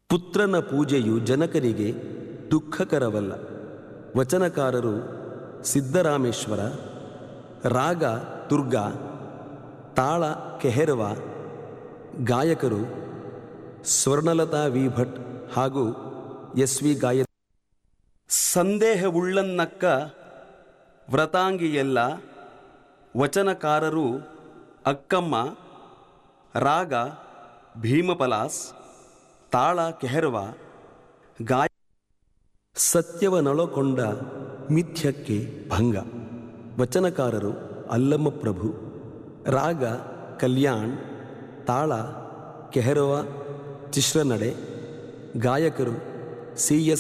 ಪುತ್ರನ ಪೂಜೆಯು ಜನಕರಿಗೆ ದುಃಖಕರವಲ್ಲ ವಚನಕಾರರು ಸಿದ್ದರಾಮೇಶ್ವರ ರಾಗ ದುರ್ಗಾ ತಾಳ ಕೆಹೆರವ ಗಾಯಕರು ಸ್ವರ್ಣಲತಾ ವಿ ಭಟ್ ಹಾಗೂ ಎಸ್ ವಿ ಗಾಯ ಸಂದೇಹವುಳ್ಳನ್ನಕ್ಕ ವ್ರತಾಂಗಿಯೆಲ್ಲ ವಚನಕಾರರು ಅಕ್ಕಮ್ಮ ರಾಗ ಭೀಮಪಲಾಸ್ ತಾಳ ಕೆಹರವ ಗಾಯ ಸತ್ಯವನೊಳಕೊಂಡ ಮಿಥ್ಯಕ್ಕೆ ಭಂಗ ವಚನಕಾರರು ಅಲ್ಲಮ್ಮ ಪ್ರಭು ರಾಗ ಕಲ್ಯಾಣ್ ತಾಳ ಕೆಹರವ ಚಿಶ್ರನಡೆ ಗಾಯಕರು ಸಿ ಎಸ್